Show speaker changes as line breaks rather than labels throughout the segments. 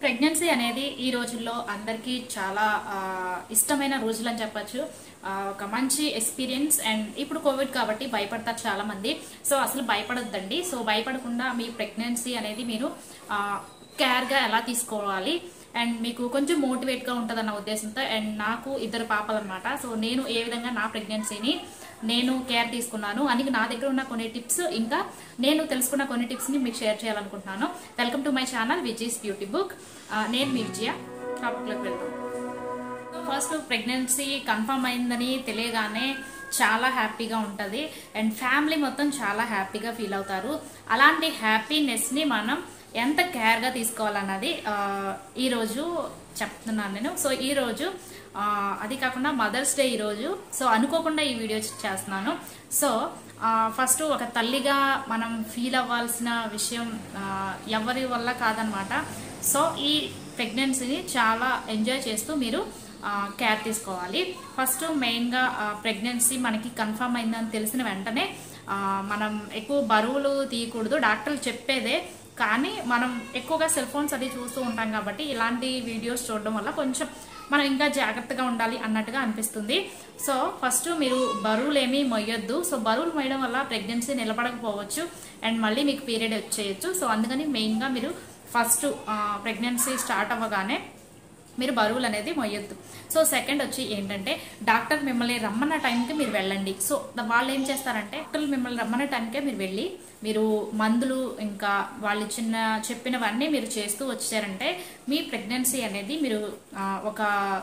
Pregnancy అనేది ఈ రోజుల్లో అందరికీ చాలా ఆ, ఇష్టమైన రోజులు అని చెప్పచ్చు ఆ, ఒక మంచి ఎక్స్పీరియన్స్ అండ్ ఇప్పుడు కోవిడ్ కాబట్టి భయపడతారు చాలా మంది సో అసలు భయపడొద్దండి సో భయపడకుండా మీ ప్రెగ్నెన్సీ అనేది మీరు కేర్గా ఎలా తీసుకోవాలి అండ్ మీకు కొంచెం మోటివేట్గా ఉంటుందన్న ఉద్దేశంతో అండ్ నాకు ఇద్దరు పాపలు అనమాట సో నేను ఏ విధంగా నా ప్రెగ్నెన్సీని నేను కేర్ తీసుకున్నాను అని నా దగ్గర ఉన్న కొన్ని టిప్స్ ఇంకా నేను తెలుసుకున్న కొన్ని టిప్స్ని మీకు షేర్ చేయాలనుకుంటున్నాను welcome to my channel Vijaya's beauty book నేను మీ విజయ టాపిక్లోకి వెళ్తాం ఫస్ట్ ప్రెగ్నెన్సీ కన్ఫర్మ్ అయిందని తెలియగానే చాలా హ్యాపీగా ఉంటుంది అండ్ ఫ్యామిలీ మొత్తం చాలా హ్యాపీగా ఫీల్ అవుతారు అలాంటి హ్యాపీనెస్ని మనం ఎంత కేర్గా తీసుకోవాలన్నది ఆ, ఈరోజు చెప్తున్నాను నేను సో ఈరోజు ఆ, అది కాకుండా మదర్స్ డే ఈరోజు సో అనుకోకుండా ఈ వీడియో చేస్తున్నాను సో ఫస్ట్ ఒక తల్లిగా మనం ఫీల్ అవ్వాల్సిన విషయం ఆ, ఎవరి వల్ల కాదనమాట సో ఈ ప్రెగ్నెన్సీని చాలా ఎంజాయ్ చేస్తూ మీరు కేర్ తీసుకోవాలి ఫస్ట్ మెయిన్గా ప్రెగ్నెన్సీ మనకి కన్ఫర్మ్ అయిందని తెలిసిన వెంటనే ఆ, మనం ఎక్కువ బరువులు తీయకూడదు డాక్టర్లు చెప్పేదే కానీ మనం ఎక్కువగా సెల్ ఫోన్స్ అది చూస్తూ ఉంటాం కాబట్టి ఇలాంటి వీడియోస్ చూడడం వల్ల కొంచెం మనం ఇంకా జాగ్రత్తగా ఉండాలి అన్నట్టుగా అనిపిస్తుంది సో ఫస్ట్ మీరు బరువులు ఏమీ మొయ్యొద్దు సో బరువులు మొయ్యడం వల్ల ప్రెగ్నెన్సీ నిలబడకపోవచ్చు అండ్ మళ్ళీ మీకు పీరియడ్ వచ్చేయచ్చు సో అందుకని మెయిన్గా మీరు ఫస్ట్ ప్రెగ్నెన్సీ స్టార్ట్ అవ్వగానే మీరు బరువులు అనేది మొయ్యొద్దు సో సెకండ్ వచ్చి ఏంటంటే డాక్టర్ మిమ్మల్ని రమ్మన్న టైంకి మీరు వెళ్ళండి సో వాళ్ళు ఏం చేస్తారంటే డాక్టర్లు మిమ్మల్ని రమ్మన్న టైంకే మీరు వెళ్ళి మీరు మందులు ఇంకా వాళ్ళు ఇచ్చిన చెప్పినవన్నీ మీరు చేస్తూ వచ్చారంటే మీ ప్రెగ్నెన్సీ అనేది మీరు ఆ, ఒక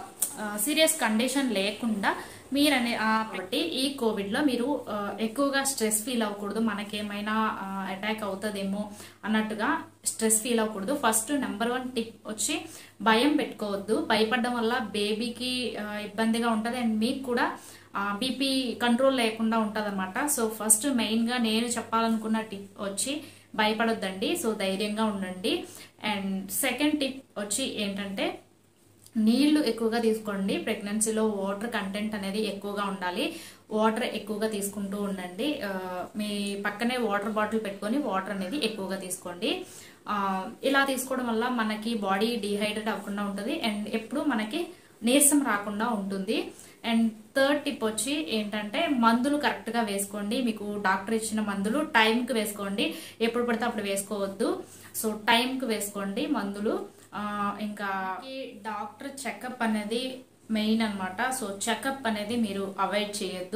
సీరియస్ కండిషన్ లేకుండా మీరనే ఆ, కాబట్టి ఈ కోవిడ్లో మీరు ఆ, ఎక్కువగా స్ట్రెస్ ఫీల్ అవ్వకూడదు మనకేమైనా అటాక్ అవుతుందేమో అన్నట్టుగా స్ట్రెస్ ఫీల్ అవ్వకూడదు ఫస్ట్ నెంబర్ వన్ టిప్ వచ్చి భయం పెట్టుకోవద్దు భయపడడం వల్ల బేబీకి ఇబ్బందిగా ఉంటుంది అండ్ మీకు కూడా బీపీ కంట్రోల్ లేకుండా ఉంటుంది అనమాట సో ఫస్ట్ మెయిన్గా నేను చెప్పాలనుకున్న టిప్ వచ్చి భయపడొద్దండి సో ధైర్యంగా ఉండండి అండ్ సెకండ్ టిప్ వచ్చి ఏంటంటే నీళ్లు ఎక్కువగా తీసుకోండి ప్రెగ్నెన్సీలో వాటర్ కంటెంట్ అనేది ఎక్కువగా ఉండాలి వాటర్ ఎక్కువగా తీసుకుంటూ ఉండండి ఆ, మీ పక్కనే వాటర్ బాటిల్ పెట్టుకొని వాటర్ అనేది ఎక్కువగా తీసుకోండి ఆ, ఇలా తీసుకోవడం వల్ల మనకి బాడీ డిహైడ్రేట్ అవ్వకుండా ఉంటుంది అండ్ ఎప్పుడు మనకి నీరసం రాకుండా ఉంటుంది అండ్ థర్డ్ టిప్ వచ్చి ఏంటంటే మందులు కరెక్ట్గా వేసుకోండి మీకు డాక్టర్ ఇచ్చిన మందులు టైంకి వేసుకోండి ఎప్పుడు పడితే అప్పుడు వేసుకోవద్దు సో టైంకి వేసుకోండి మందులు ఆ, ఇంకా ఈ డాక్టర్ చెకప్ అనేది మెయిన్ అన్నమాట సో చెకప్ అనేది మీరు అవాయిడ్ చేయొద్దు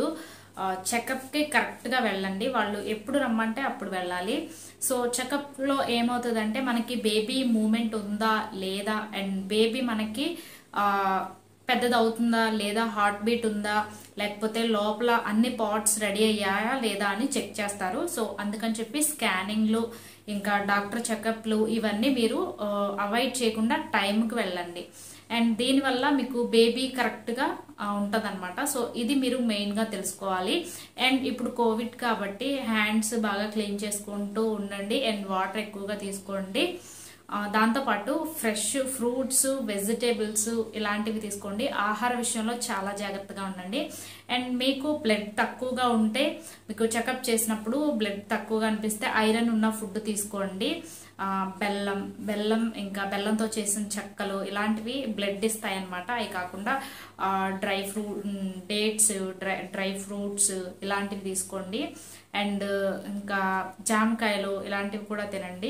చెకప్కి కరెక్ట్గా వెళ్ళండి వాళ్ళు ఎప్పుడు రమ్మంటే అప్పుడు వెళ్ళాలి సో చెకప్లో ఏమవుతుందంటే మనకి బేబీ మూమెంట్ ఉందా లేదా అండ్ బేబీ మనకి ఆ, పెద్దది అవుతుందా లేదా హార్ట్ బీట్ ఉందా లేకపోతే లోపల అన్ని పార్ట్స్ రెడీ అయ్యాయా లేదా అని చెక్ చేస్తారు సో అందుకని చెప్పి స్కానింగ్లు ఇంకా డాక్టర్ చెకప్లు ఇవన్నీ మీరు అవాయిడ్ చేయకుండా టైంకి వెళ్ళండి అండ్ దీనివల్ల మీకు బేబీ కరెక్ట్గా ఉంటుంది అనమాట సో ఇది మీరు మెయిన్గా తెలుసుకోవాలి అండ్ ఇప్పుడు కోవిడ్ కాబట్టి హ్యాండ్స్ బాగా క్లీన్ చేసుకుంటూ ఉండండి అండ్ వాటర్ ఎక్కువగా తీసుకోండి ఆ, దాంతోపాటు ఫ్రెష్ ఫ్రూట్స్ వెజిటేబుల్స్ ఇలాంటివి తీసుకోండి ఆహార విషయంలో చాలా జాగ్రత్తగా ఉండండి అండ్ మీకు బ్లడ్ తక్కువగా ఉంటే మీకు చెకప్ చేసినప్పుడు బ్లడ్ తక్కువగా అనిపిస్తే ఐరన్ ఉన్న ఫుడ్ తీసుకోండి ఆ, బెల్లం బెల్లం ఇంకా బెల్లంతో చేసిన చెక్కలు ఇలాంటివి బ్లడ్ ఇస్తాయి అనమాట అవి కాకుండా dry fruit dates dry dry fruits ఇలాంటివి తీసుకోండి అండ్ ఇంకా జామకాయలు ఇలాంటివి కూడా తినండి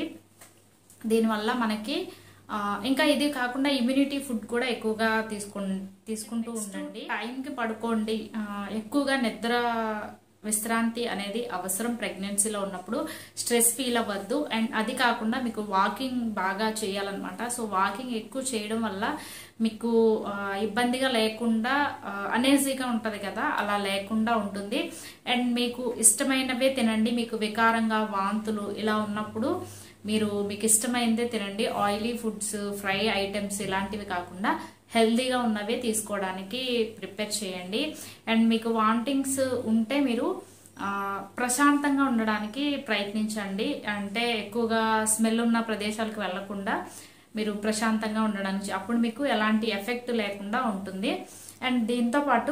దీనివల్ల మనకి ఆ, ఇంకా ఇది కాకుండా ఇమ్యూనిటీ ఫుడ్ కూడా ఎక్కువగా తీసుకు తీసుకుంటూ ఉండండి టైంకి పడుకోండి ఆ, ఎక్కువగా నిద్ర విశ్రాంతి అనేది అవసరం ప్రెగ్నెన్సీలో ఉన్నప్పుడు స్ట్రెస్ ఫీల్ అవ్వద్దు అండ్ అది కాకుండా మీకు వాకింగ్ బాగా చేయాలన్నమాట సో వాకింగ్ ఎక్కువ చేయడం వల్ల మీకు ఆ, ఇబ్బందిగా లేకుండా అనేజీగా ఉంటుంది కదా అలా లేకుండా ఉంటుంది అండ్ మీకు ఇష్టమైనవే తినండి మీకు వికారంగా వాంతులు ఇలా ఉన్నప్పుడు మీరు మీకు ఇష్టమైనదే తినండి ఆయిలీ ఫుడ్స్ ఫ్రై ఐటమ్స్ ఇలాంటివి కాకుండా హెల్దీగా ఉన్నవే తీసుకోవడానికి ప్రిపేర్ చేయండి అండ్ మీకు వాంటింగ్స్ ఉంటే మీరు ఆ, ప్రశాంతంగా ఉండడానికి ప్రయత్నించండి అంటే ఎక్కువగా స్మెల్ ఉన్న ప్రదేశాలకు వెళ్లకుండా మీరు ప్రశాంతంగా ఉండడానికి అప్పుడు మీకు ఎలాంటి ఎఫెక్ట్ లేకుండా ఉంటుంది అండ్ దీంతో పాటు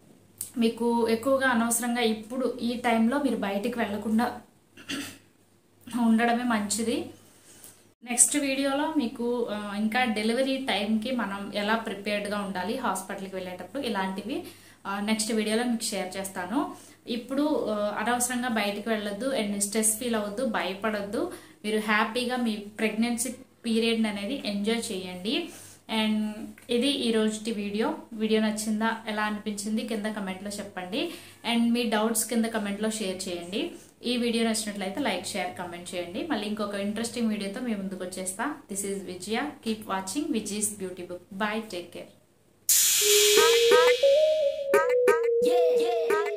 మీకు ఎక్కువగా అనవసరంగా ఇప్పుడు ఈ టైంలో మీరు బయటికి వెళ్లకుండా ఉండడమే మంచిది నెక్స్ట్ వీడియోలో మీకు ఆ, ఇంకా డెలివరీ టైంకి మనం ఎలా ప్రిపేర్డ్గా ఉండాలి హాస్పిటల్కి వెళ్ళేటప్పుడు ఇలాంటివి నెక్స్ట్ వీడియోలో మీకు షేర్ చేస్తాను ఇప్పుడు ఆ, అనవసరంగా బయటికి వెళ్ళొద్దు అండ్ స్ట్రెస్ ఫీల్ అవ్వద్దు భయపడొద్దు మీరు హ్యాపీగా మీ ప్రెగ్నెన్సీ పీరియడ్ అనేది ఎంజాయ్ చేయండి అండ్ ఇది ఈ రోజుటి వీడియో వీడియో నచ్చిందా ఎలా అనిపించింది కింద కమెంట్లో చెప్పండి అండ్ మీ డౌట్స్ కింద కమెంట్లో షేర్ చేయండి ఈ వీడియో నచ్చినట్లయితే లైక్ షేర్ కమెంట్ చేయండి మళ్ళీ ఇంకొక ఇంట్రెస్టింగ్ వీడియోతో మీ ముందుకు వచ్చేస్తా this is Vijaya keep watching Viji's beauty book bye take care
Yeah, yeah.